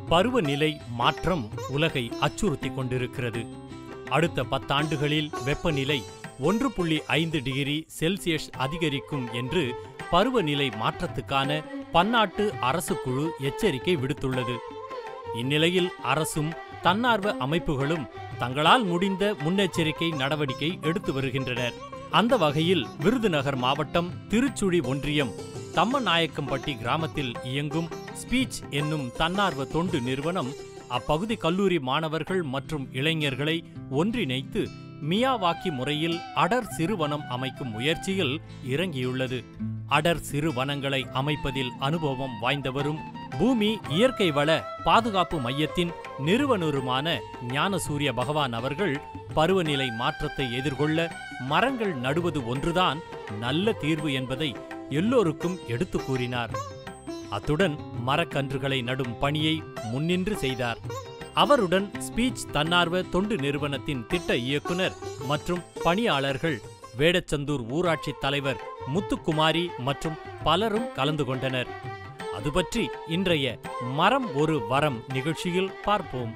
பருவநிலை மாற்றம் உலகை அச்சுறுத்திக் கொண்டிருக்கிறது அடுத்த பத்தாண்டுகளில் வெப்பநிலை ஒன்று புள்ளி ஐந்து டிகிரி செல்சியஸ் அதிகரிக்கும் என்று பருவநிலை மாற்றத்துக்கான பன்னாட்டு அரசு குழு எச்சரிக்கை விடுத்துள்ளது இந்நிலையில் அரசும் தன்னார்வ அமைப்புகளும் தங்களால் முடிந்த முன்னெச்சரிக்கை நடவடிக்கை எடுத்து வருகின்றனர் அந்த வகையில் விருதுநகர் மாவட்டம் திருச்சுழி ஒன்றியம் தம்மநாயக்கம்பட்டி கிராமத்தில் இயங்கும் ஸ்பீச் என்னும் தன்னார்வ தொண்டு நிறுவனம் அப்பகுதி கல்லூரி மாணவர்கள் மற்றும் இளைஞர்களை ஒன்றிணைத்து மியாவாக்கி முறையில் அடர் சிறுவனம் அமைக்கும் முயற்சியில் இறங்கியுள்ளது அடர் சிறுவனங்களை அமைப்பதில் அனுபவம் வாய்ந்தவரும் பூமி இயற்கை வள பாதுகாப்பு மையத்தின் நிறுவனருமான ஞானசூரிய பகவான் அவர்கள் பருவநிலை மாற்றத்தை எதிர்கொள்ள மரங்கள் நடுவது ஒன்றுதான் நல்ல தீர்வு என்பதை எல்லோருக்கும் எடுத்துக் கூறினார் அத்துடன் மரக்கன்றுகளை நடும் பணியை முன்னின்று செய்தார் அவருடன் ஸ்பீச் தன்னார்வ தொண்டு நிறுவனத்தின் திட்ட இயக்குனர் மற்றும் பணியாளர்கள் வேடச்சந்தூர் ஊராட்சி தலைவர் முத்துக்குமாரி மற்றும் பலரும் கலந்து கொண்டனர் அது பற்றி இன்றைய மரம் ஒரு வரம் நிகழ்ச்சியில் பார்ப்போம்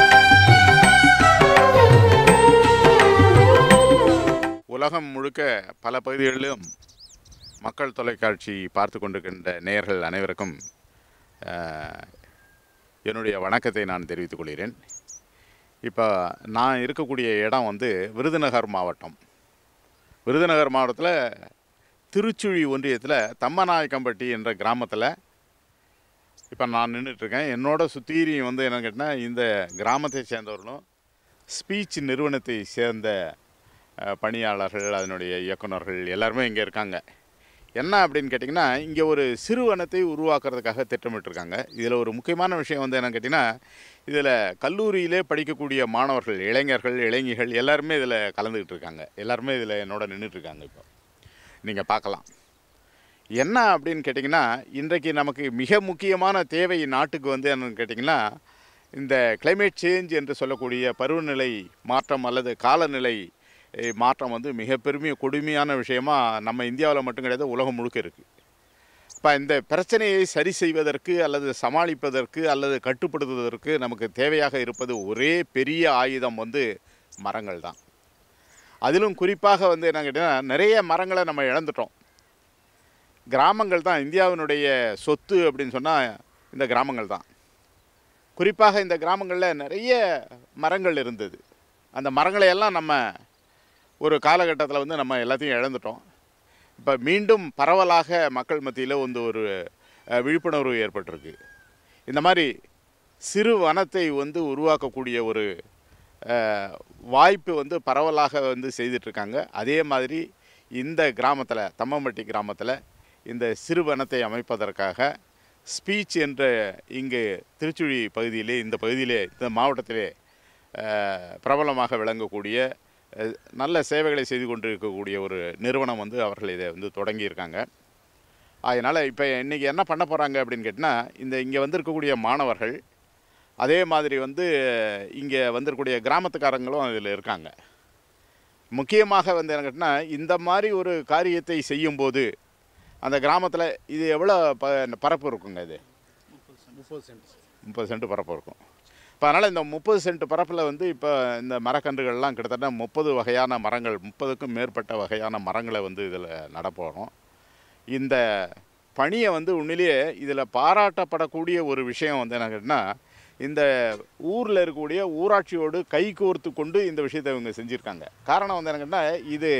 உலகம் முழுக்க பல பகுதிகளிலும் மக்கள் தொலைக்காட்சி பார்த்து கொண்டிருக்கின்ற நேயர்கள் அனைவருக்கும் அஹ், என்னுடைய வணக்கத்தை நான் தெரிவித்துக் கொள்கிறேன் இப்போ நான் இருக்கக்கூடிய இடம் வந்து விருதுநகர் மாவட்டம் விருதுநகர் மாவட்டத்தில் திருச்சுழி ஒன்றியத்தில் தம்மநாயக்கம்பட்டி என்ற கிராமத்தில் இப்போ நான் நின்றுட்டுருக்கேன் என்னோட சுத்தீரியும் வந்து என்னன்னு கேட்டால் இந்த கிராமத்தை சேர்ந்தவர்களும் ஸ்பீச் நிறுவனத்தை சேர்ந்த அஹ், பணியாளர்கள் அதனுடைய இயக்குனர்கள் எல்லாருமே இங்கே இருக்காங்க என்ன அப்படின்னு கேட்டிங்கன்னா இங்கே ஒரு சிறுவனத்தை உருவாக்குறதுக்காக திட்டமிட்டிருக்காங்க இதில் ஒரு முக்கியமான விஷயம் வந்து என்னன்னு கேட்டிங்கன்னா இதில் கல்லூரியிலே படிக்கக்கூடிய மாணவர்கள் இளைஞர்கள் இளைஞிகள் எல்லாருமே இதில் கலந்துக்கிட்டு இருக்காங்க எல்லாருமே இதில் என்னோட நின்றுட்டு இருக்காங்க இப்போ நீங்கள் பார்க்கலாம் என்ன அப்படின்னு கேட்டிங்கன்னா இன்றைக்கு நமக்கு மிக முக்கியமான தேவை நாட்டுக்கு வந்து என்னன்னு கேட்டிங்கன்னா இந்த climate சேஞ்ச் என்று சொல்லக்கூடிய பருவநிலை மாற்றம் அல்லது காலநிலை eh, மாற்றம் வந்து மிக பெருமைய கொடுமையான விஷயமா நம்ம இந்தியாவில் மட்டும் கிடையாது உலகம் முழுக்க இருக்குது இப்போ இந்த பிரச்சனையை சரி செய்வதற்கு அல்லது சமாளிப்பதற்கு அல்லது கட்டுப்படுத்துவதற்கு நமக்கு தேவையாக இருப்பது ஒரே பெரிய ஆயுதம் வந்து மரங்கள் தான் அதிலும் குறிப்பாக வந்து என்ன கேட்டிங்கன்னா நிறைய மரங்களை நம்ம இழந்துட்டோம் கிராமங்கள் தான் இந்தியாவினுடைய சொத்து அப்படின்னு சொன்னால் இந்த கிராமங்கள் தான் குறிப்பாக இந்த கிராமங்களில் நிறைய மரங்கள் இருந்தது அந்த மரங்களை எல்லாம் நம்ம ஒரு காலகட்டத்தில் வந்து நம்ம எல்லாத்தையும் இழந்துட்டோம் இப்போ மீண்டும் பரவலாக மக்கள் மத்தியில் வந்து ஒரு அஹ், விழிப்புணர்வு ஏற்பட்டிருக்கு இந்த மாதிரி சிறு வனத்தை வந்து உருவாக்கக்கூடிய ஒரு அஹ், வாய்ப்பு வந்து பரவலாக வந்து செய்துட்ருக்காங்க அதே மாதிரி இந்த கிராமத்தில் தம்மம்பட்டி கிராமத்தில் இந்த சிறு வனத்தை அமைப்பதற்காக ஸ்பீச் என்ற இங்கு திருச்சுழி பகுதியிலே இந்த பகுதியிலே இந்த மாவட்டத்திலே அஹ், பிரபலமாக விளங்கக்கூடிய அஹ், நல்ல சேவைகளை செய்து கொண்டிருக்கக்கூடிய ஒரு நிறுவனம் வந்து அவர்கள் இதை வந்து தொடங்கியிருக்காங்க அதனால் இப்போ இன்றைக்கி என்ன பண்ண போகிறாங்க அப்படின்னு கேட்டிங்கன்னா இந்த இங்கே வந்திருக்கக்கூடிய மாணவர்கள் அதே மாதிரி வந்து இங்கே வந்திருக்கக்கூடிய கிராமத்துக்காரங்களும் இதில் இருக்காங்க முக்கியமாக வந்து என்ன கேட்டிங்கன்னா இந்த மாதிரி ஒரு காரியத்தை செய்யும்போது அந்த கிராமத்தில் இது எவ்வளோ ப பரப்பு இருக்குங்க இது முப்பது சென்ட் பரப்பு இருக்கும் இப்போ அதனால் இந்த முப்பது சென்ட் பரப்பில் வந்து இப்போ இந்த மரக்கன்றுகள்லாம் கிட்டத்தட்ட முப்பது வகையான மரங்கள் முப்பதுக்கும் மேற்பட்ட வகையான மரங்களை வந்து இதில் நடப்போகிறோம் இந்த பணியை வந்து உண்மையிலேயே இதில் பாராட்டப்படக்கூடிய ஒரு விஷயம் வந்து என்ன கேட்டிங்கன்னா இந்த ஊரில் இருக்கக்கூடிய ஊராட்சியோடு கை கோர்த்து கொண்டு இந்த விஷயத்தை இவங்க செஞ்சுருக்காங்க காரணம் வந்து என்ன கேட்டிங்கன்னா இது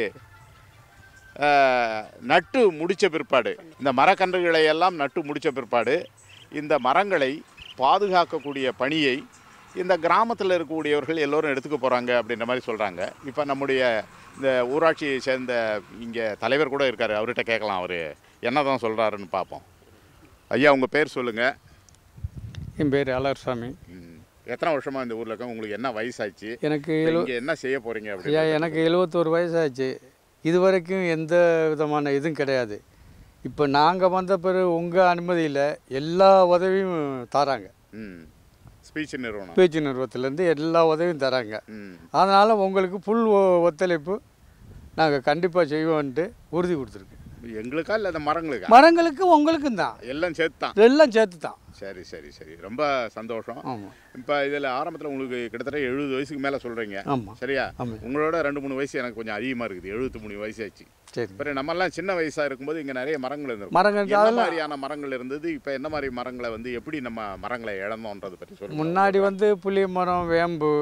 ஆஹ், நட்டு முடித்த பிற்பாடு இந்த மரக்கன்றுகளை எல்லாம் நட்டு முடித்த பிற்பாடு இந்த மரங்களை பாதுகாக்கக்கூடிய பணியை இந்த கிராமத்தில் இருக்கக்கூடியவர்கள் எல்லோரும் எடுத்துக்க போகிறாங்க அப்படின்ற மாதிரி சொல்கிறாங்க இப்போ நம்முடைய இந்த ஊராட்சியை சேர்ந்த இங்கே தலைவர் கூட இருக்கார் அவர்கிட்ட கேட்கலாம் அவர் என்ன தான் சொல்கிறாருன்னு பார்ப்போம் ஐயா உங்கள் பேர் சொல்லுங்கள் என் பேர் அலர்சாமி எத்தனை வருஷமாக இந்த ஊரில் இருக்க உங்களுக்கு என்ன வயசாச்சு எனக்கு எழு இங்கே என்ன செய்ய போகிறீங்க ஐயா அப்படின்னு எனக்கு எழுபத்தோரு வயசாச்சு இது வரைக்கும் எந்த விதமான இதுவும் கிடையாது இப்போ நாங்கள் வந்த பிறகு உங்கள் அனுமதியில் எல்லா உதவியும் தராங்க ம் ஸ்பீச் நிறுவனம் பேச்சு நிறுவனத்துலேருந்து எல்லா உதவியும் தராங்க ம் அதனால் உங்களுக்கு ஃபுல் ஒத்துழைப்பு நாங்கள் கண்டிப்பாக செய்வோன்ட்டு உறுதி கொடுத்துருக்கு எங்களுக்கா இல்லை அந்த மரங்களுக்கா மரங்களுக்கு உங்களுக்கும் தான் எல்லாம் சேர்த்து தான் எல்லாம் சேர்த்து தான் சரி சரி சரி ரொம்ப சந்தோஷம் ஆமாம் இப்போ இதில் ஆரம்பத்தில் உங்களுக்கு கிட்டத்தட்ட எழுபது வயசுக்கு மேலே சொல்கிறீங்க ஆமாம் சரியா ஆமாம் உங்களோட ரெண்டு மூணு வயசு எனக்கு கொஞ்சம் அதிகமாக இருக்குது எழுபத்தி மூணு வயசு ஆச்சு சரி இப்போ நம்மெல்லாம் சின்ன வயசாக இருக்கும்போது இங்கே நிறைய மரங்கள் இருந்திருக்கும் மரங்கள் என்ன அதெல்லாம் மாதிரியான மரங்கள் இருந்தது இப்போ என்ன மாதிரி மரங்களை வந்து எப்படி நம்ம மரங்களை இழந்தோன்றதை பற்றி சொல்லுங்க முன்னாடி வந்து புளிய மரம் வேம்பு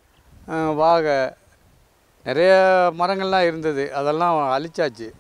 அஹ், வாகை நிறைய மரங்கள்லாம் இருந்தது அதெல்லாம் அழிச்சாச்சு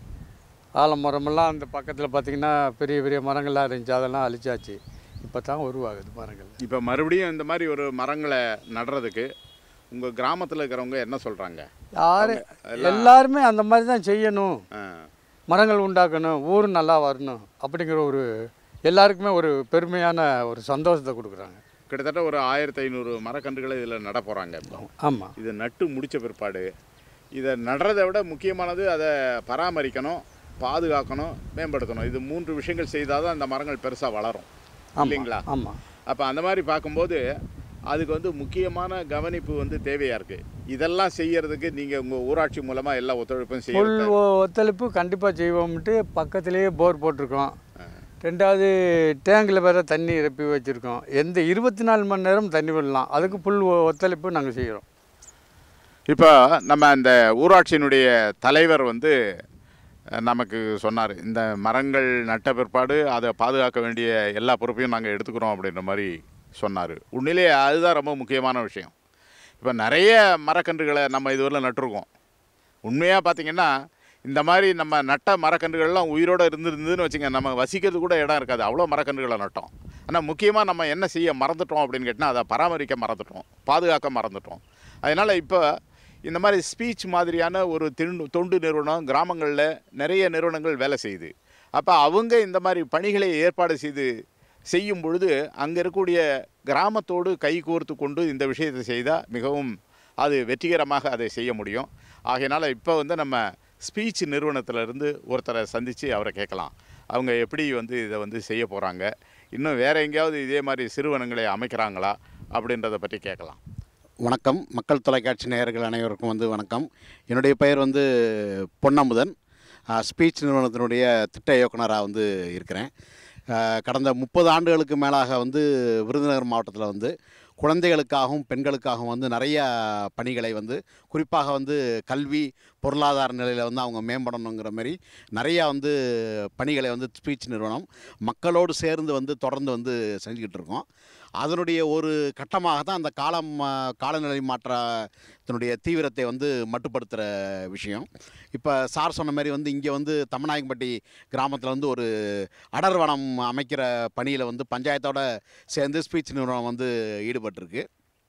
ஆலமரமெல்லாம் அந்த பக்கத்தில் பார்த்திங்கன்னா பெரிய பெரிய மரங்கள்லாம் இருந்துச்சு அதெல்லாம் அழிச்சாச்சு இப்போ தான் உருவாகுது மரங்கள் இப்போ மறுபடியும் இந்த மாதிரி ஒரு மரங்களை நடுறதுக்கு உங்கள் கிராமத்தில் இருக்கிறவங்க என்ன சொல்கிறாங்க யாரு எல்லாருமே அந்த மாதிரி தான் செய்யணும் ஆ மரங்கள் உண்டாக்கணும் ஊர் நல்லா வரணும் அப்படிங்கிற ஒரு எல்லாருக்குமே ஒரு பெருமையான ஒரு சந்தோஷத்தை கொடுக்குறாங்க கிட்டத்தட்ட ஒரு ஆயிரத்தி ஐநூறு மரக்கன்றுகளை இதில் நட போகிறாங்க இப்போ ஆமாம் இதை நட்டு முடித்த பிற்பாடு இதை நடுறதை விட முக்கியமானது அதை பராமரிக்கணும் பாதுகாக்கணும் மேம்படுத்தணும் இது மூன்று விஷயங்கள் செய்தால் தான் அந்த மரங்கள் பெருசாக வளரும் இல்லைங்களா ஆமாம் அப்போ அந்த மாதிரி பார்க்கும்போது அதுக்கு வந்து முக்கியமான கவனிப்பு வந்து தேவையாக இருக்குது இதெல்லாம் செய்யறதுக்கு நீங்கள் உங்கள் ஊராட்சி மூலமாக எல்லா ஒத்துழைப்பும் ஃபுல் செய்ய ஒத்துழைப்பு கண்டிப்பாக செய்வோம்ட்டு பக்கத்துலேயே போர் போட்டிருக்கோம் ரெண்டாவது டேங்கில் வேற தண்ணி நிரப்பி வச்சுருக்கோம் எந்த இருபத்தி நாலு மணி நேரம் தண்ணி விடலாம் அதுக்கு ஃபுல் ஒத்துழைப்பு நாங்கள் செய்கிறோம் இப்போ நம்ம அந்த ஊராட்சியினுடைய தலைவர் வந்து அஹ், நமக்கு சொன்னார் இந்த மரங்கள் நட்ட பிற்பாடு அதை பாதுகாக்க வேண்டிய எல்லா பொறுப்பையும் நாங்கள் எடுத்துக்கிறோம் அப்படின்ற மாதிரி சொன்னார் உண்மையிலேயே அதுதான் ரொம்ப முக்கியமான விஷயம் இப்போ நிறைய மரக்கன்றுகளை நம்ம இதுவரையில் நட்டிருக்கோம் உண்மையாக பார்த்தீங்கன்னா இந்த மாதிரி நம்ம நட்ட மரக்கன்றுகள்லாம் உயிரோடு இருந்திருந்ததுன்னு வச்சுங்க நம்ம வசிக்கிறது கூட இடம் இருக்காது அவ்வளோ மரக்கன்றுகளை நட்டோம் ஆனால் முக்கியமாக நம்ம என்ன செய்ய மறந்துட்டோம் அப்படின்னு கேட்டால் அதை பராமரிக்க மறந்துட்டோம் பாதுகாக்க மறந்துட்டோம் அதனால் இப்போ இந்த மாதிரி ஸ்பீச் மாதிரியான ஒரு திண்டு தொண்டு நிறுவனம் கிராமங்களில் நிறைய நிறுவனங்கள் வேலை செய்யுது அப்போ அவங்க இந்த மாதிரி பணிகளை ஏற்பாடு செய்து செய்யும் பொழுது அங்கே இருக்கக்கூடிய கிராமத்தோடு கை கோர்த்து கொண்டு இந்த விஷயத்தை செய்தால் மிகவும் அது வெற்றிகரமாக அதை செய்ய முடியும் ஆகையினால இப்போ வந்து நம்ம ஸ்பீச் நிறுவனத்திலிருந்து ஒருத்தரை சந்தித்து அவரை கேட்கலாம் அவங்க எப்படி வந்து இதை வந்து செய்ய போகிறாங்க இன்னும் வேற எங்கேயாவது இதே மாதிரி சிறுவனங்களை அமைக்கிறாங்களா அப்படின்றத பற்றி கேட்கலாம் வணக்கம் மக்கள் தொலைக்காட்சி நேயர்கள் அனைவருக்கும் வந்து வணக்கம் என்னுடைய பெயர் வந்து பொன்னமுதன் ஸ்பீச் நிறுவனத்தினுடைய திட்ட இயக்குனராக வந்து இருக்கிறேன் ஆஹ் கடந்த முப்பது ஆண்டுகளுக்கு மேலாக வந்து விருதுநகர் மாவட்டத்தில் வந்து குழந்தைகளுக்காகவும் பெண்களுக்காகவும் வந்து நிறைய பணிகளை வந்து குறிப்பாக வந்து கல்வி பொருளாதார நிலையில் வந்து அவங்க மேம்படணுங்கிற மாதிரி நிறையா வந்து பணிகளை வந்து ஸ்பீச் நிறுவனம் மக்களோடு சேர்ந்து வந்து தொடர்ந்து வந்து செஞ்சுக்கிட்டு இருக்கோம் அதனுடைய ஒரு கட்டமாக தான் அந்த காலம் ஆ, காலநிலை மாற்றத்தினுடைய தீவிரத்தை வந்து மட்டுப்படுத்துகிற விஷயம் இப்போ சார் சொன்ன மாதிரி வந்து இங்கே வந்து தம்மநாயக்கம்பட்டி கிராமத்தில் வந்து ஒரு அடர்வனம் அமைக்கிற பணியில் வந்து பஞ்சாயத்தோட சேர்ந்து ஸ்பீச் நிறுவனம் வந்து ஈடுபட்டிருக்கு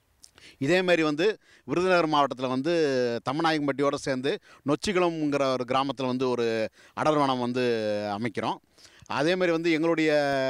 இதே மாதிரி வந்து விருதுநகர் மாவட்டத்தில் வந்து தம்மநாயக்கம்பட்டியோடு சேர்ந்து நொச்சிகுளம்ங்கிற ஒரு கிராமத்தில் வந்து ஒரு அடர்வனம் வந்து அமைக்கிறோம் அதே மாதிரி வந்து எங்களுடைய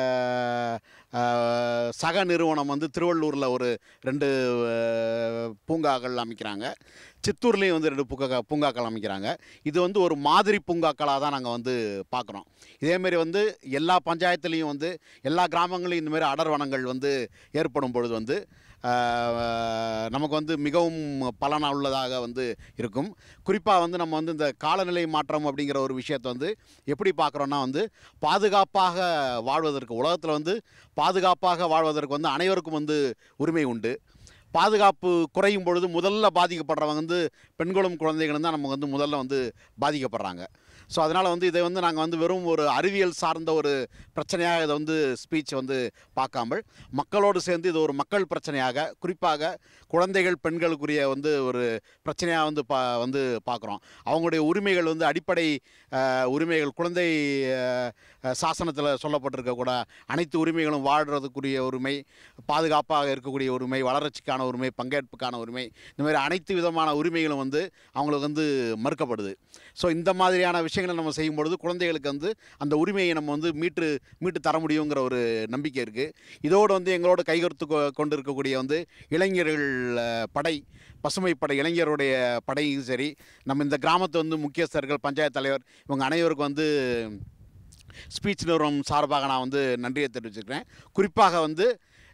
அஹ், சக நிறுவனம் வந்து திருவள்ளூரில் ஒரு ரெண்டு அஹ், பூங்காக்கள் அமைக்கிறாங்க சித்தூர்லேயும் வந்து ரெண்டு பூங்கா பூங்காக்கள் அமைக்கிறாங்க இது வந்து ஒரு மாதிரி பூங்காக்களாக தான் நாங்கள் வந்து பார்க்குறோம் இதேமாரி வந்து எல்லா பஞ்சாயத்துலேயும் வந்து எல்லா கிராமங்களையும் இந்தமாரி அடர்வனங்கள் வந்து ஏற்படும் பொழுது வந்து ஆஹ், நமக்கு வந்து மிகவும் பலனா உள்ளதாக வந்து இருக்கும் குறிப்பாக வந்து நம்ம வந்து இந்த காலநிலை மாற்றம் அப்படிங்கிற ஒரு விஷயத்தை வந்து எப்படி பார்க்குறோன்னா வந்து பாதுகாப்பாக வாழ்வதற்கு உலகத்தில் வந்து பாதுகாப்பாக வாழ்வதற்கு வந்து அனைவருக்கும் வந்து உரிமை உண்டு பாதுகாப்பு குறையும் பொழுது முதல்ல பாதிக்கப்படுறவங்க வந்து பெண்களும் குழந்தைகளும் தான் நமக்கு வந்து முதல்ல வந்து பாதிக்கப்படுறாங்க ஸோ அதனால் வந்து இதை வந்து நாங்கள் வந்து வெறும் ஒரு அறிவியல் சார்ந்த ஒரு பிரச்சனையாக இதை வந்து ஸ்பீச் வந்து பார்க்காமல் மக்களோடு சேர்ந்து இது ஒரு மக்கள் பிரச்சனையாக குறிப்பாக குழந்தைகள் பெண்களுக்குரிய வந்து ஒரு பிரச்சனையாக வந்து பா வந்து பார்க்குறோம் அவங்களுடைய உரிமைகள் வந்து அடிப்படை அஹ், உரிமைகள் குழந்தை சாசனத்தில் சொல்லப்பட்டிருக்க கூட அனைத்து உரிமைகளும் வாழ்கிறதுக்குரிய உரிமை பாதுகாப்பாக இருக்கக்கூடிய உரிமை வளர்ச்சிக்கான உரிமை பங்கேற்புக்கான உரிமை இந்த மாதிரி அனைத்து விதமான உரிமைகளும் வந்து அவங்களுக்கு வந்து மறுக்கப்படுது ஸோ இந்த மாதிரியான விஷயங்களை நம்ம செய்யும் பொழுது குழந்தைகளுக்கு வந்து அந்த உரிமையை நம்ம வந்து மீட்டு மீட்டு தர முடியுங்கிற ஒரு நம்பிக்கை இருக்குது இதோடு வந்து எங்களோட கைகொடுத்து கொ- கொண்டு இருக்கக்கூடிய வந்து இளைஞர்கள் அஹ், படை பசுமை படை இளைஞருடைய படையும் சரி நம்ம இந்த கிராமத்து வந்து முக்கியஸ்தர்கள் பஞ்சாயத்து தலைவர் இவங்க அனைவருக்கும் வந்து ஸ்பீச் நிறுவனம் சார்பாக நான் வந்து நன்றியை தெரிவிச்சுக்கிறேன் குறிப்பாக வந்து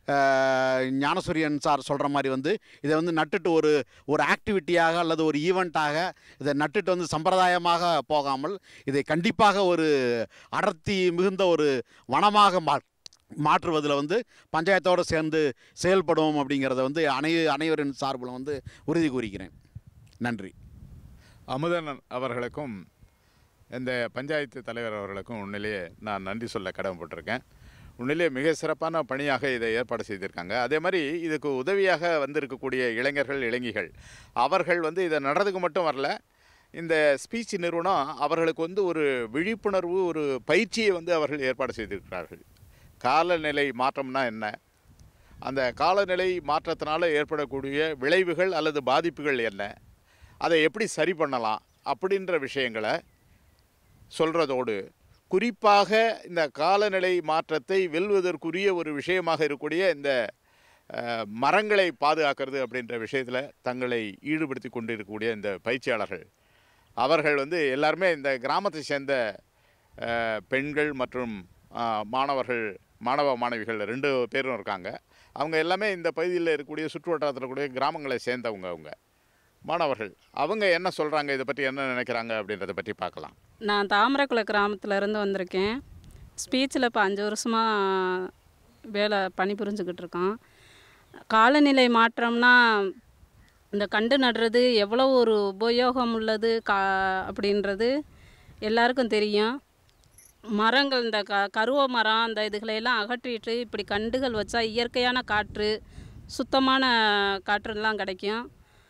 அஹ், ஞானசூரியன் சார் சொல்கிற மாதிரி வந்து இதை வந்து நட்டுட்டு ஒரு ஒரு ஆக்டிவிட்டியாக அல்லது ஒரு ஈவெண்ட்டாக இதை நட்டுட்டு வந்து சம்பிரதாயமாக போகாமல் இதை கண்டிப்பாக ஒரு அடர்த்தி மிகுந்த ஒரு வனமாக மா மாற்றுவதில் வந்து பஞ்சாயத்தோடு சேர்ந்து செயல்படுவோம் அப்படிங்கிறத வந்து அனை அனைவரின் சார்பில் வந்து உறுதி கூறுகிறேன் நன்றி அமுதன் அவர்களுக்கும் இந்த பஞ்சாயத்து தலைவர் அவர்களுக்கும் உண்மையிலேயே நான் நன்றி சொல்ல கடமைப்பட்டிருக்கேன் உண்மையிலேயே மிக சிறப்பான பணியாக இதை ஏற்பாடு செய்திருக்காங்க அதே மாதிரி இதுக்கு உதவியாக வந்திருக்கக்கூடிய இளைஞர்கள் இளைஞிகள் அவர்கள் வந்து இதை நடுறதுக்கு மட்டும் வரல இந்த ஸ்பீச் நிறுவனம் அவர்களுக்கு வந்து ஒரு விழிப்புணர்வு ஒரு பயிற்சியை வந்து அவர்கள் ஏற்பாடு செய்திருக்கிறார்கள் காலநிலை மாற்றம்னா என்ன அந்த காலநிலை மாற்றத்தினால ஏற்படக்கூடிய விளைவுகள் அல்லது பாதிப்புகள் என்ன அதை எப்படி சரி பண்ணலாம் அப்படின்ற விஷயங்களை சொல்கிறதோடு குறிப்பாக இந்த காலநிலை மாற்றத்தை வெல்வதற்குரிய ஒரு விஷயமாக இருக்கக்கூடிய இந்த அஹ், மரங்களை பாதுகாக்கிறது அப்படின்ற விஷயத்தில் தங்களை ஈடுபடுத்தி கொண்டிருக்கக்கூடிய இந்த பயிற்சியாளர்கள் அவர்கள் வந்து எல்லாருமே இந்த கிராமத்தை சேர்ந்த அஹ், பெண்கள் மற்றும் அஹ், மாணவர்கள் மாணவ மாணவிகள் ரெண்டு பேரும் இருக்காங்க அவங்க எல்லாமே இந்த பகுதியில் இருக்கக்கூடிய சுற்று வட்டாரத்தில் இருக்கக்கூடிய கிராமங்களை சேர்ந்தவங்க அவங்க மாணவர்கள் அவங்க என்ன சொல்கிறாங்க இதை பற்றி என்ன நினைக்கிறாங்க அப்படின்றத பற்றி பார்க்கலாம் நான் தாமரைக்குள கிராமத்துல இருந்து வந்திருக்கேன் ஸ்பீச்சில் இப்போ அஞ்சு வருஷமாக வேலை பணிபுரிஞ்சுக்கிட்டு இருக்கோம் காலநிலை மாற்றம்னா இந்த கண்டு நடுறது எவ்வளோ ஒரு உபயோகம் உள்ளது கா அப்படின்றது எல்லாருக்கும் தெரியும் மரங்கள் இந்த க கருவ மரம் அந்த இதுகளையெல்லாம் அகற்றிட்டு இப்படி கண்டுகள் வச்சா இயற்கையான காற்று சுத்தமான காற்றுலாம் கிடைக்கும்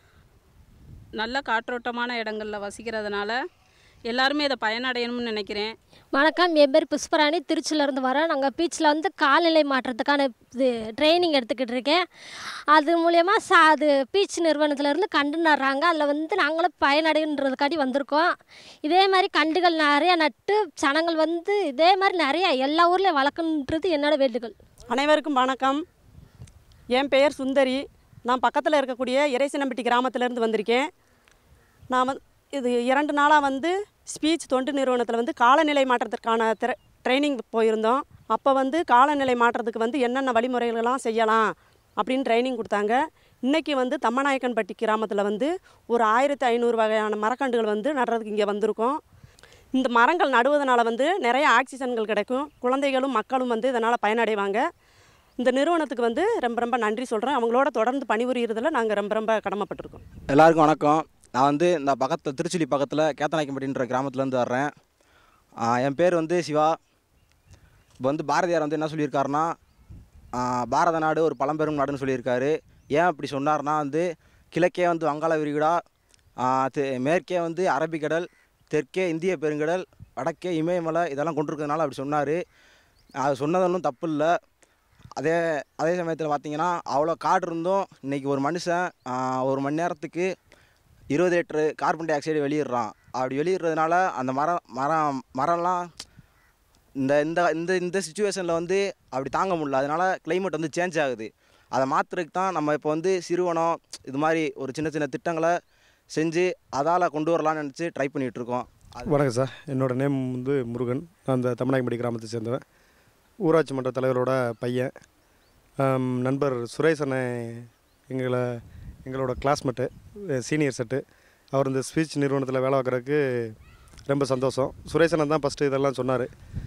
நல்ல காற்றோட்டமான இடங்களில் வசிக்கிறதுனால எல்லாருமே இதை பயனடையணும்னு நினைக்கிறேன் வணக்கம் என் பேர் புஷ்பராணி திருச்சியிலேருந்து வரேன் நாங்கள் பீச்சில் வந்து காலநிலை மாற்றத்துக்கான இது ட்ரைனிங் எடுத்துக்கிட்டு இருக்கேன் அது மூலயமா சா அது பீச் நிறுவனத்துலேருந்து கண்டு நடுறாங்க அதில் வந்து நாங்களும் பயனடைன்றதுக்காண்டி வந்திருக்கோம் இதே மாதிரி கண்டுகள் நிறையா நட்டு ஜனங்கள் வந்து இதே மாதிரி நிறையா எல்லா ஊர்லேயும் வளர்க்கணுன்றது என்னோட வேண்டுகோள் அனைவருக்கும் வணக்கம் என் பெயர் சுந்தரி நான் பக்கத்தில் இருக்கக்கூடிய இறைசினம்பட்டி கிராமத்திலேருந்து வந்திருக்கேன் நான் வந்து இது இரண்டு நாளாக வந்து ஸ்பீச் தொண்டு நிறுவனத்தில் வந்து காலநிலை மாற்றத்திற்கான திற ட்ரைனிங் போயிருந்தோம் அப்போ வந்து காலநிலை மாற்றத்துக்கு வந்து என்னென்ன வழிமுறைகளெல்லாம் செய்யலாம் அப்படின்னு ட்ரைனிங் கொடுத்தாங்க இன்றைக்கி வந்து தம்மநாயக்கன்பட்டி கிராமத்தில் வந்து ஒரு ஆயிரத்தி ஐநூறு வகையான மரக்கன்றுகள் வந்து நடுறதுக்கு இங்கே வந்திருக்கோம் இந்த மரங்கள் நடுவதனால வந்து நிறைய ஆக்சிஜன்கள் கிடைக்கும் குழந்தைகளும் மக்களும் வந்து இதனால் பயனடைவாங்க இந்த நிறுவனத்துக்கு வந்து ரொம்ப ரொம்ப நன்றி சொல்கிறேன் அவங்களோட தொடர்ந்து பணிபுரியறதுல நாங்கள் ரொம்ப ரொம்ப கடமைப்பட்டிருக்கோம் எல்லாருக்கும் வணக்கம் நான் வந்து இந்த பக்கத்தில் திருச்சுழி பக்கத்தில் கேத்தநாயக்கம்பட்டின்ற கிராமத்துலேருந்து வர்றேன் ஆ, என் பேர் வந்து சிவா இப்போ வந்து பாரதியார் வந்து என்ன சொல்லியிருக்காருன்னா ஆ, பாரத நாடு ஒரு பழம்பெரும் நாடுன்னு சொல்லியிருக்காரு ஏன் அப்படி சொன்னார்னா வந்து கிழக்கே வந்து வங்காள விரிகுடா ஆ, தெ- மேற்கே வந்து அரபிக்கடல் தெற்கே இந்திய பெருங்கடல் வடக்கே இமயமலை இதெல்லாம் கொண்டிருக்கிறதுனால அப்படி சொன்னார் அது சொன்னது ஒன்றும் தப்பு இல்லை அதே அதே சமயத்தில் பார்த்தீங்கன்னா அவ்வளோ காடு இருந்தும் இன்றைக்கி ஒரு மனுஷன் ஆ, ஒரு மணி நேரத்துக்கு இருபது லிட்டரு கார்பன் டை ஆக்சைடு வெளியிடுறான் அப்படி வெளியிடுறதுனால அந்த மரம் மரம் மரம்லாம் இந்த இந்த இந்த இந்த சுச்சுவேஷனில் வந்து அப்படி தாங்க முடியல அதனால climate வந்து சேஞ்ச் ஆகுது அதை மாற்றுறதுக்கு தான் நம்ம இப்போ வந்து சிறுவனம் இது மாதிரி ஒரு சின்ன சின்ன திட்டங்களை செஞ்சு அதால் கொண்டு வரலாம்னு நினச்சி ட்ரை பண்ணிகிட்ருக்கோம் வணக்கம் சார் என்னோட நேம் வந்து முருகன் நான் இந்த தமிழ்நாயக்கம்படி கிராமத்தை சேர்ந்தவன் ஊராட்சி மன்ற தலைவரோட பையன் ஆம், நண்பர் சுரேஷ் அண்ணன் எங்களை எங்களோட கிளாஸ்மேட்டு சீனியர் செட்டு அவர் இந்த ஸ்பீச் நிறுவனத்தில் வேலை பார்க்குறதுக்கு ரொம்ப சந்தோஷம் சுரேஷ் அண்ணன் தான் ஃபஸ்ட்டு இதெல்லாம் சொன்னார்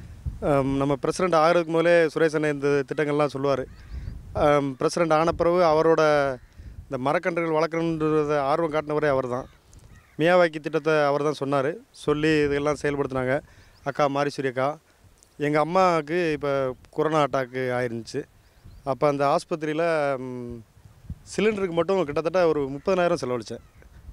நம்ம பிரசிடெண்ட் ஆகிறதுக்கு முதலே சுரேஷ் அண்ணன் இந்த திட்டங்கள்லாம் சொல்லுவார் பிரசிடெண்ட் ஆன பிறகு அவரோட இந்த மரக்கன்றுகள் வளர்க்கணுன்றத ஆர்வம் காட்டினவரே அவர் தான் மியாவாக்கி திட்டத்தை அவர் தான் சொன்னார் சொல்லி இதெல்லாம் செயல்படுத்தினாங்க அக்கா மாரிசூரி அக்கா எங்கள் அம்மாவுக்கு இப்போ கொரோனா அட்டாக்கு ஆயிருந்துச்சு அப்போ அந்த ஆஸ்பத்திரியில் ம், சிலிண்டருக்கு மட்டும் கிட்டத்தட்ட ஒரு முப்பதனாயிரம் செலவழித்தேன்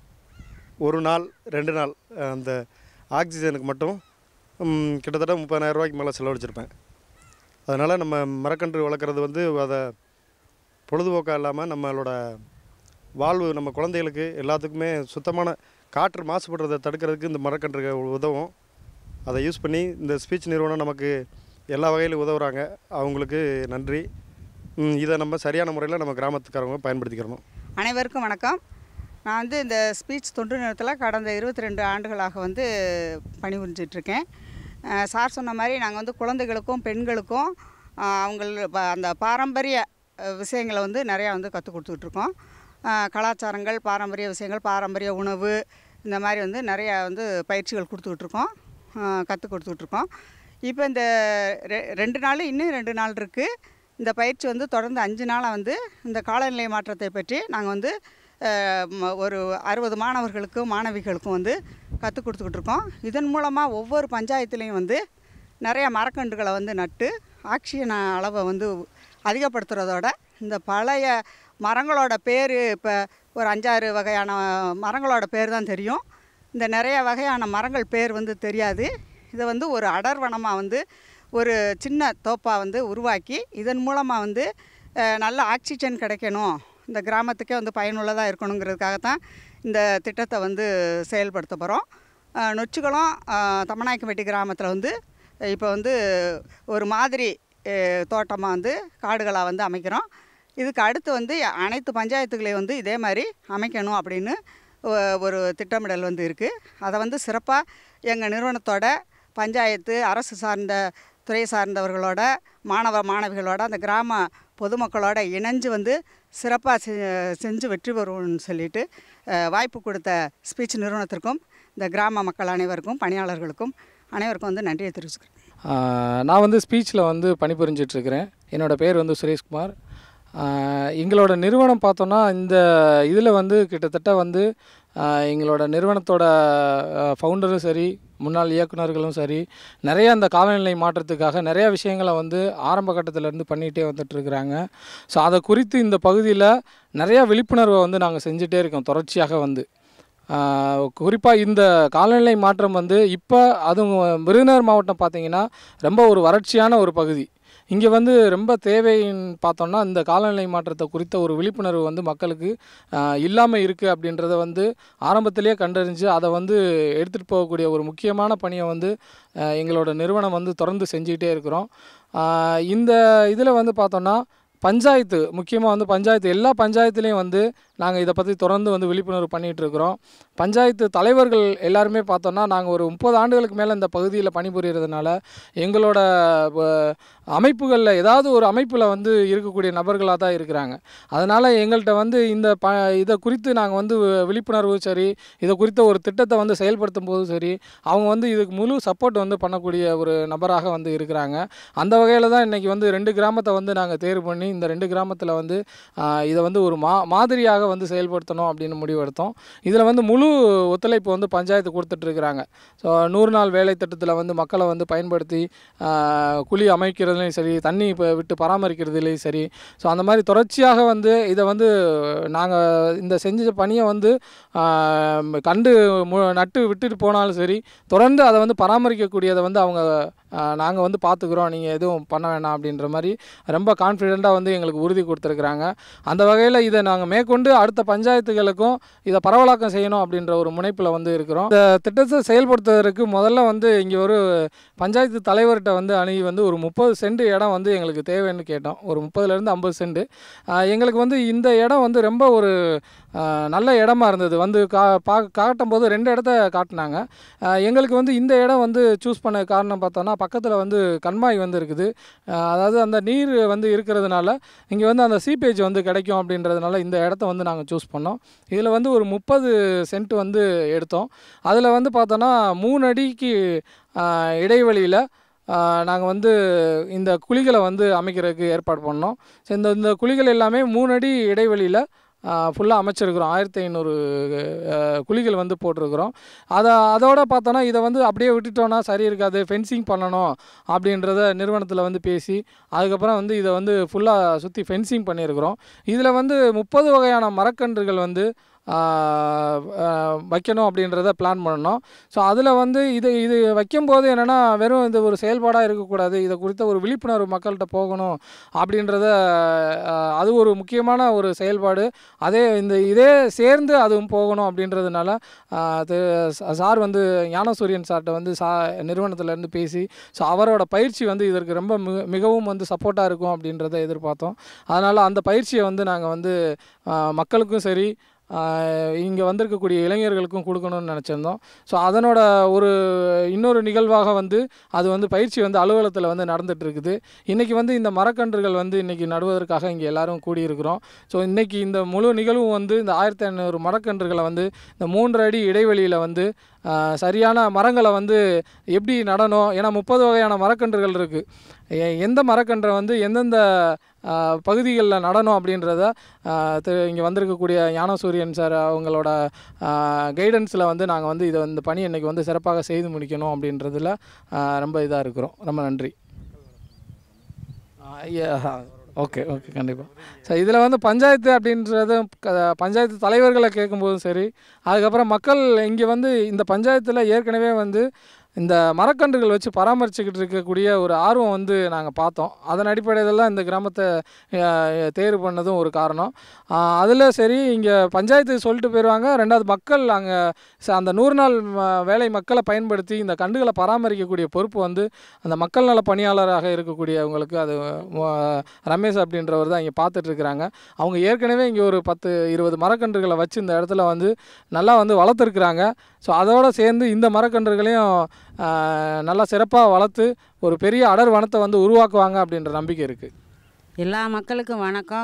ஒரு நாள் ரெண்டு நாள் அஹ், அந்த ஆக்சிஜனுக்கு மட்டும் ம், கிட்டத்தட்ட முப்பதாயிரம் ரூபாய்க்கு மேலே செலவழிச்சிருப்பேன் அதனால் நம்ம மரக்கன்று வளர்க்குறது வந்து அதை பொழுதுபோக்காக இல்லாமல் நம்மளோட வாழ்வு நம்ம குழந்தைகளுக்கு எல்லாத்துக்குமே சுத்தமான காற்று மாசுபடுறதை தடுக்கிறதுக்கு இந்த மரக்கன்றுகள் உதவும் அதை யூஸ் பண்ணி இந்த ஸ்பீச் நிறுவனம் நமக்கு எல்லா வகையிலும் உதவுறாங்க அவங்களுக்கு நன்றி ம், இதை நம்ம சரியான முறையில் நம்ம கிராமத்துக்காரங்க பயன்படுத்திக்கிறணும் அனைவருக்கும் வணக்கம் நான் வந்து இந்த ஸ்பீச் தொண்டு நிறுவனத்தில் கடந்த இருபத்தி ரெண்டு ஆண்டுகளாக வந்து பணிபுரிஞ்சிட்ருக்கேன் சார் சொன்ன மாதிரி நாங்கள் வந்து குழந்தைகளுக்கும் பெண்களுக்கும் அஹ், அவங்கள் ப- அந்த பாரம்பரிய அஹ், விஷயங்களை வந்து நிறையா வந்து கற்றுக் கொடுத்துட்ருக்கோம் கலாச்சாரங்கள் பாரம்பரிய விஷயங்கள் பாரம்பரிய உணவு இந்த மாதிரி வந்து நிறையா வந்து பயிற்சிகள் கொடுத்துட்ருக்கோம் கற்றுக் கொடுத்துட்ருக்கோம் இப்போ இந்த ரெ ரெண்டு நாள் இன்னும் ரெண்டு நாள் இருக்குது இந்த பயிற்சி வந்து தொடர்ந்து அஞ்சு நாளாக வந்து இந்த காலநிலை மாற்றத்தை பற்றி நாங்கள் வந்து அஹ், ம- ஒரு அறுபது மாணவர்களுக்கும் மாணவிகளுக்கும் வந்து கற்றுக் கொடுத்துக்கிட்டு இருக்கோம் இதன் மூலமாக ஒவ்வொரு பஞ்சாயத்துலேயும் வந்து நிறைய மரக்கன்றுகளை வந்து நட்டு ஆக்சிஜன் அளவை வந்து அதிகப்படுத்துகிறதோட இந்த பழைய மரங்களோட பேர் இப்போ ஒரு அஞ்சாறு வகையான மரங்களோட பேர் தான் தெரியும் இந்த நிறைய வகையான மரங்கள் பேர் வந்து தெரியாது இதை வந்து ஒரு அடர்வனமாக வந்து ஒரு சின்ன தோப்பாக வந்து உருவாக்கி இதன் மூலமாக வந்து அஹ், நல்ல ஆக்சிஜன் கிடைக்கணும் இந்த கிராமத்துக்கே வந்து பயனுள்ளதாக இருக்கணுங்கிறதுக்காக தான் இந்த திட்டத்தை வந்து செயல்படுத்த போகிறோம் நொச்சிக்குளம் தமநாயக்கம்பட்டி கிராமத்தில் வந்து இப்போ வந்து ஒரு மாதிரி தோட்டமாக வந்து காடுகளாக வந்து அமைக்கிறோம் இதுக்கு அடுத்து வந்து அனைத்து பஞ்சாயத்துகளையும் வந்து இதே மாதிரி அமைக்கணும் அப்படின்னு ஒ- ஒரு திட்டமிடல் வந்து இருக்குது அதை வந்து சிறப்பாக எங்கள் நிறுவனத்தோட பஞ்சாயத்து அரசு சார்ந்த துறை சார்ந்தவர்களோட மாணவ மாணவிகளோட அந்த கிராம பொதுமக்களோட இணைஞ்சு வந்து சிறப்பாக செ செஞ்சு வெற்றி பெறுவோம்னு சொல்லிட்டு அஹ், வாய்ப்பு கொடுத்த ஸ்பீச் நிறுவனத்திற்கும் இந்த கிராம மக்கள் அனைவருக்கும் பணியாளர்களுக்கும் அனைவருக்கும் வந்து நன்றியை தெரிவிச்சுக்கிறேன் ஆஹ் நான் வந்து ஸ்பீச்சில் வந்து பணிபுரிஞ்சிட்ருக்கிறேன் என்னோடய பேர் வந்து சுரேஷ்குமார் ஆஹ் எங்களோட நிறுவனம் பார்த்தோன்னா இந்த இதில் வந்து கிட்டத்தட்ட வந்து ஆஹ் எங்களோட நிறுவனத்தோட ஃபவுண்டரும் சரி முன்னாள் இயக்குனர்களும் சரி நிறைய அந்த காலநிலை மாற்றத்துக்காக நிறைய விஷயங்களை வந்து ஆரம்ப கட்டத்திலேருந்து பண்ணிகிட்டே வந்துட்டுருக்குறாங்க ஸோ அதை குறித்து இந்த பகுதியில் நிறையா விழிப்புணர்வை வந்து நாங்கள் செஞ்சுட்டே இருக்கோம் தொடர்ச்சியாக வந்து குறிப்பாக இந்த காலநிலை மாற்றம் வந்து இப்போ அதுவும் விருதுநகர் மாவட்டம் பார்த்திங்கன்னா ரொம்ப ஒரு வறட்சியான ஒரு பகுதி இங்கே வந்து ரொம்ப தேவைன்னு பார்த்தோம்னா இந்த காலநிலை மாற்றத்தை குறித்த ஒரு விழிப்புணர்வு வந்து மக்களுக்கு இல்லாமல் இருக்குது அப்படின்றத வந்து ஆரம்பத்திலேயே கண்டறிஞ்சு அதை வந்து எடுத்துகிட்டு போகக்கூடிய ஒரு முக்கியமான பணியை வந்து ஆஹ் எங்களோட நிறுவனம் வந்து தொடர்ந்து செஞ்சுக்கிட்டே இருக்கிறோம் ஆஹ் இந்த இதில் வந்து பார்த்தோன்னா பஞ்சாயத்து முக்கியமாக வந்து பஞ்சாயத்து எல்லா பஞ்சாயத்துலேயும் வந்து நாங்கள் இதை பற்றி தொடர்ந்து வந்து விழிப்புணர்வு பண்ணிகிட்டு இருக்கிறோம் பஞ்சாயத்து தலைவர்கள் எல்லாருமே பார்த்தோன்னா நாங்கள் ஒரு முப்பது ஆண்டுகளுக்கு மேலே இந்த பகுதியில் பணிபுரியறதுனால எங்களோட வ- அமைப்புகளில் ஏதாவது ஒரு அமைப்பில் வந்து இருக்கக்கூடிய நபர்களாக தான் இருக்கிறாங்க அதனால் எங்கள்கிட்ட வந்து இந்த ப இதை குறித்து நாங்கள் வந்து வி- விழிப்புணர்வு சரி இதை குறித்த ஒரு திட்டத்தை வந்து செயல்படுத்தும் போது சரி அவங்க வந்து இதுக்கு முழு சப்போர்ட் வந்து பண்ணக்கூடிய ஒரு நபராக வந்து இருக்கிறாங்க அந்த வகையில் தான் இன்றைக்கி வந்து ரெண்டு கிராமத்தை வந்து நாங்கள் தேர்வு பண்ணி இந்த ரெண்டு கிராமத்தில் வந்து ஆஹ், இதை வந்து ஒரு மா மாதிரியாக வந்து செயல்படுத்தணும் அப்படின்னு முடிவெடுத்தோம் இதில் வந்து முழு ஒத்துழைப்பு வந்து பஞ்சாயத்து கொடுத்துட்ருக்குறாங்க ஸோ நூறு நாள் வேலை திட்டத்தில் வந்து மக்களை வந்து பயன்படுத்தி ஆஹ், குழி அமைக்கிறதுலையும் சரி தண்ணி இப்போ விட்டு பராமரிக்கிறதுலையும் சரி ஸோ அந்த மாதிரி தொடர்ச்சியாக வந்து இதை வந்து நாங்கள் இந்த செஞ்ச பணியை வந்து ஆஹ், கண்டு மு நட்டு விட்டுட்டு போனாலும் சரி தொடர்ந்து அதை வந்து பராமரிக்கக்கூடியதை வந்து அவங்க நாங்கள் வந்து பார்த்துக்குறோம் நீங்கள் எதுவும் பண்ண வேணாம் அப்படின்ற மாதிரி ரொம்ப கான்ஃபிடெண்ட்டாக வந்து எங்களுக்கு உறுதி கொடுத்துருக்குறாங்க அந்த வகையில் இதை நாங்கள் மேற்கொண்டு அடுத்த பஞ்சாயத்துகளுக்கும் இதை பரவலாக்கம் செய்யணும் அப்படின்ற ஒரு முனைப்பில் வந்து இருக்கிறோம் இந்த திட்டத்தை செயல்படுத்துவதற்கு முதல்ல வந்து இங்கே ஒரு பஞ்சாயத்து தலைவர்கிட்ட வந்து அணுகி வந்து ஒரு முப்பது சென்ட் இடம் வந்து எங்களுக்கு தேவைன்னு கேட்டோம் ஒரு முப்பதுலேருந்து ஐம்பது சென்ட் எங்களுக்கு வந்து இந்த இடம் வந்து ரொம்ப ஒரு ஆஹ், நல்ல இடமா இருந்தது வந்து கா பா காட்டும் போது ரெண்டு இடத்த காட்டினாங்க ஆஹ், எங்களுக்கு வந்து இந்த இடம் வந்து சூஸ் பண்ண காரணம் பார்த்தோன்னா பக்கத்தில் வந்து கண்மாய் வந்து இருக்குது ஆஹ், அதாவது அந்த நீர் வந்து இருக்கிறதுனால இங்கே வந்து அந்த சீப்பேஜ் வந்து கிடைக்கும் அப்படின்றதுனால இந்த இடத்த வந்து நாங்கள் சூஸ் பண்ணோம் இதில் வந்து ஒரு முப்பது சென்ட் வந்து எடுத்தோம் அதில் வந்து பார்த்தோன்னா மூணு அடிக்கு ஆஹ், இடைவெளியில் நாங்கள் வந்து இந்த குழிகளை வந்து அமைக்கிறதுக்கு ஏற்பாடு பண்ணோம் ஸோ இந்த இந்த குழிகள் எல்லாமே மூணு அடி இடைவெளியில் ஃபுல்லாக அமைச்சிருக்கிறோம் ஆயிரத்தி ஐநூறு குழிகள் வந்து போட்டிருக்கிறோம் அதை அதோட பார்த்தோன்னா இதை வந்து அப்படியே விட்டுட்டோன்னா சரி இருக்காது ஃபென்சிங் பண்ணணும் அப்படின்றத நிறுவனத்தில் வந்து பேசி அதுக்கப்புறம் வந்து இதை வந்து ஃபுல்லாக சுற்றி ஃபென்சிங் பண்ணியிருக்கிறோம் இதில் வந்து முப்பது வகையான மரக்கன்றுகள் வந்து ஆஹ் ஆஹ் வைக்கணும் அப்படின்றத பிளான் பண்ணோம் ஸோ அதில் வந்து இது இது வைக்கும்போது என்னென்னா வெறும் இது ஒரு செயல்பாடாக இருக்கக்கூடாது இதை குறித்த ஒரு விழிப்புணர்வு மக்கள்கிட்ட போகணும் அப்படின்றத ஆஹ் அது ஒரு முக்கியமான ஒரு செயல்பாடு அதே இந்த இதே சேர்ந்து அதுவும் போகணும் அப்படின்றதுனால ஆஹ் அது ச- சார் வந்து ஞானசூரியன் சார்கிட்ட வந்து சா நிறுவனத்திலேருந்து பேசி ஸோ அவரோட பயிற்சி வந்து இதற்கு ரொம்ப மிக மிகவும் வந்து சப்போர்ட்டாக இருக்கும் அப்படின்றத எதிர்பார்த்தோம் அதனால் அந்த பயிற்சியை வந்து நாங்கள் வந்து ஆஹ் மக்களுக்கும் சரி இங்கே வந்திருக்கக்கூடிய இளைஞர்களுக்கும் கொடுக்கணும்னு நினச்சிருந்தோம் ஸோ அதனோட ஒரு இன்னொரு நிகழ்வாக வந்து அது வந்து பயிற்சி வந்து அலுவலகத்தில் வந்து நடந்துட்டு இருக்குது இன்றைக்கி வந்து இந்த மரக்கன்றுகள் வந்து இன்றைக்கி நடுவதற்காக இங்கே எல்லாரும் கூடியிருக்கிறோம் ஸோ இன்றைக்கி இந்த முழு நிகழ்வும் வந்து இந்த ஆயிரத்தி ஐநூறு மரக்கன்றுகளை வந்து இந்த மூன்று அடி இடைவெளியில் வந்து ஆஹ், சரியான மரங்களை வந்து எப்படி நடணும் ஏன்னா முப்பது வகையான மரக்கன்றுகள் இருக்குது எந்த மரக்கன்றை வந்து எந்தெந்த பகுதிகளில் நடணும் அப்படின்றத இங்கே வந்திருக்கக்கூடிய ஞானசூரியன் சார் அவங்களோட கைடன்ஸில் வந்து நாங்கள் வந்து இதை இந்த பணி இன்றைக்கி வந்து சிறப்பாக செய்து முடிக்கணும் அப்படின்றதுல ஆஹ், ரொம்ப இதாக இருக்கிறோம் ரொம்ப நன்றி ஓகே ஓகே கண்டிப்பாக ஸோ இதில் வந்து பஞ்சாயத்து அப்படின்றது க- பஞ்சாயத்து தலைவர்களை கேட்கும்போதும் சரி அதுக்கப்புறம் மக்கள் இங்கே வந்து இந்த பஞ்சாயத்தில் ஏற்கனவே வந்து இந்த மரக்கன்றுகள் வச்சு பராமரிச்சுக்கிட்டு இருக்கக்கூடிய ஒரு ஆர்வம் வந்து நாங்கள் பார்த்தோம் அதன் அடிப்படையில் தான் இந்த கிராமத்தை அஹ், தேர்வு பண்ணதும் ஒரு காரணம் அதில் சரி இங்கே பஞ்சாயத்து சொல்லிட்டு போயிடுவாங்க ரெண்டாவது மக்கள் அங்கே அந்த நூறு நாள் ம- வேலை மக்களை பயன்படுத்தி இந்த கண்டுகளை பராமரிக்கக்கூடிய பொறுப்பு வந்து அந்த மக்கள் நல பணியாளராக இருக்கக்கூடியவங்களுக்கு அது ம- ரமேஷ் அப்படின்றவர் தான் இங்கே பார்த்துட்ருக்குறாங்க அவங்க ஏற்கனவே இங்கே ஒரு பத்து இருபது மரக்கன்றுகளை வச்சு இந்த இடத்துல வந்து நல்லா வந்து வளர்த்துருக்குறாங்க ஸோ அதோடு சேர்ந்து இந்த மரக்கன்றுகளையும் ஆஹ், நல்லா சிறப்பாக வளர்த்து ஒரு பெரிய அடர் வனத்தை வந்து உருவாக்குவாங்க அப்படின்ற நம்பிக்கை இருக்குது எல்லா மக்களுக்கும் வணக்கம்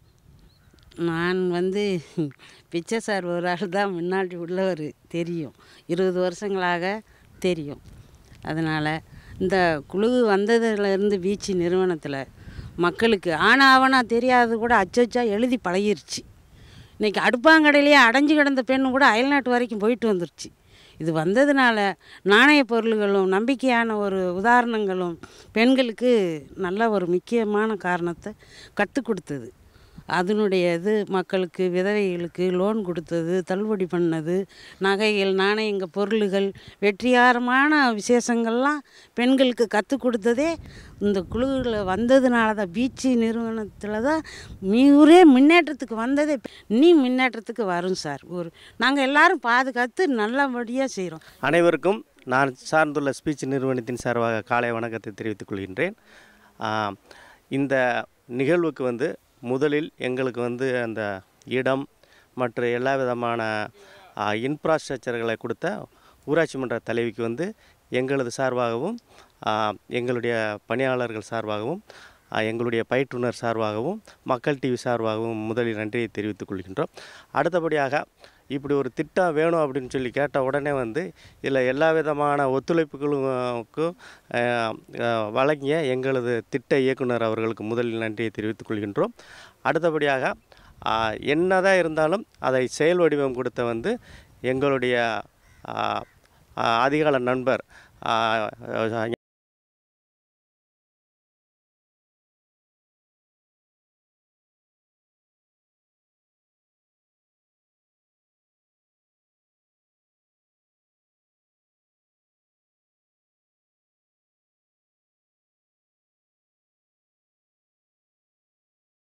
நான் வந்து பிச்சை சார் ஒரு ஆள் தான் முன்னாடி உள்ளவர் தெரியும் இருபது வருஷங்களாக தெரியும் அதனால் இந்த குழு வந்ததுலேருந்து பீச்சு நிறுவனத்தில் மக்களுக்கு ஆனா ஆவனா தெரியாது கூட அச்சச்சா எழுதி பழகிருச்சு இன்றைக்கி அடுப்பாங்கடையிலேயே அடைஞ்சு கிடந்த பெண்ணு கூட அயல்நாட்டு வரைக்கும் போயிட்டு வந்துருச்சு இது வந்ததுனால நாணய பொருள்களும் நம்பிக்கையான ஒரு உதாரணங்களும் பெண்களுக்கு நல்ல ஒரு முக்கியமான காரணத்தை கற்றுக் கொடுத்தது அதனுடைய இது மக்களுக்கு விதவைகளுக்கு லோன் கொடுத்தது தள்ளுபடி பண்ணது நகைகள் நாணயங்க பொருள்கள் வெற்றிகரமான விசேஷங்கள்லாம் பெண்களுக்கு கற்றுக் கொடுத்ததே இந்த குழுவில் வந்ததுனால தான் பீச்சு நிறுவனத்தில் தான் ஊரே முன்னேற்றத்துக்கு வந்ததே நீ முன்னேற்றத்துக்கு வரும் சார் ஒரு நாங்கள் எல்லாரும் பாதுகாத்து நல்லபடியாக செய்கிறோம் அனைவருக்கும் நான் சார்ந்துள்ள ஸ்பீச் நிறுவனத்தின் சார்பாக காலை வணக்கத்தை தெரிவித்துக் கொள்கின்றேன் ஆ, இந்த நிகழ்வுக்கு வந்து முதலில் எங்களுக்கு வந்து அந்த இடம் மற்ற எல்லா விதமான இன்ஃப்ராஸ்ட்ரக்சர்களை கொடுத்த ஊராட்சி மன்ற தலைவிக்கு வந்து எங்களது சார்பாகவும் ஆ, எங்களுடைய பணியாளர்கள் சார்பாகவும் ஆ, எங்களுடைய பயிற்றுனர் சார்பாகவும் மக்கள் டிவி சார்பாகவும் முதலில் நன்றியை தெரிவித்துக் கொள்கின்றோம் அடுத்தபடியாக இப்படி ஒரு திட்டம் வேணும் அப்படின்னு சொல்லி கேட்ட உடனே வந்து இதில் எல்லா விதமான ஒத்துழைப்புகளுக்கும் அஹ், அஹ், வழங்கிய எங்களது திட்ட இயக்குனர் அவர்களுக்கு முதலில் நன்றியை தெரிவித்துக் கொள்கின்றோம் அடுத்தபடியாக ஆஹ், என்னதான் இருந்தாலும் அதை செயல் வடிவம் கொடுத்த வந்து எங்களுடைய ஆஹ், ஆஹ், அதிகால நண்பர் ஆஹ்,